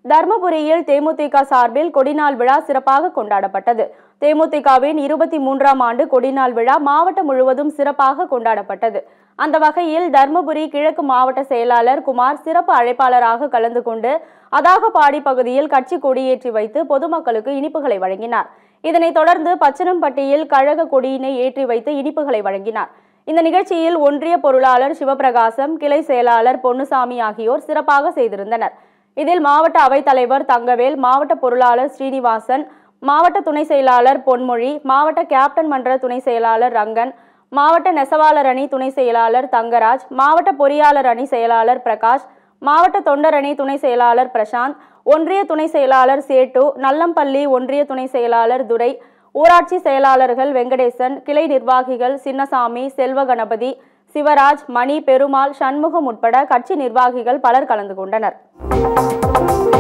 தர்மபுரியில் தேமுதிக சார்பில் கொடிநாள் விழா சிறப்பாக கொண்டாடப்பட்டது தேமுதிகவின் இருபத்தி மூன்றாம் ஆண்டு கொடிநாள் விழா மாவட்டம் முழுவதும் சிறப்பாக கொண்டாடப்பட்டது அந்த வகையில் தர்மபுரி கிழக்கு மாவட்ட செயலாளர் குமார் சிறப்பு அழைப்பாளராக கலந்து கொண்டு அதாகபாடி பகுதியில் கட்சி கொடியேற்றி வைத்து பொதுமக்களுக்கு இனிப்புகளை வழங்கினார் இதனைத் தொடர்ந்து பச்சனம்பட்டியில் கழக கொடியினை ஏற்றி வைத்து இனிப்புகளை வழங்கினார் இந்த நிகழ்ச்சியில் ஒன்றிய பொருளாளர் சிவபிரகாசம் கிளை செயலாளர் பொன்னுசாமி ஆகியோர் சிறப்பாக செய்திருந்தனர் இதில் மாவட்ட அவைத்தலைவர் தங்கவேல் மாவட்ட பொருளாளர் ஸ்ரீனிவாசன் மாவட்ட துணை செயலாளர் பொன்மொழி மாவட்ட கேப்டன் மன்ற துணை செயலாளர் ரங்கன் மாவட்ட நெசவாளர் அணி துணை செயலாளர் தங்கராஜ் மாவட்ட பொறியாளர் அணி செயலாளர் பிரகாஷ் மாவட்ட தொண்டர் அணி துணை செயலாளர் பிரசாந்த் ஒன்றிய துணை செயலாளர் சேட்டு நல்லம்பள்ளி ஒன்றிய துணை செயலாளர் துரை ஊராட்சி செயலாளர்கள் வெங்கடேசன் கிளை நிர்வாகிகள் சின்னசாமி செல்வ கணபதி சிவராஜ் மணி பெருமாள் சண்முகம் உட்பட கட்சி நிர்வாகிகள் பலர் கலந்து கொண்டனர்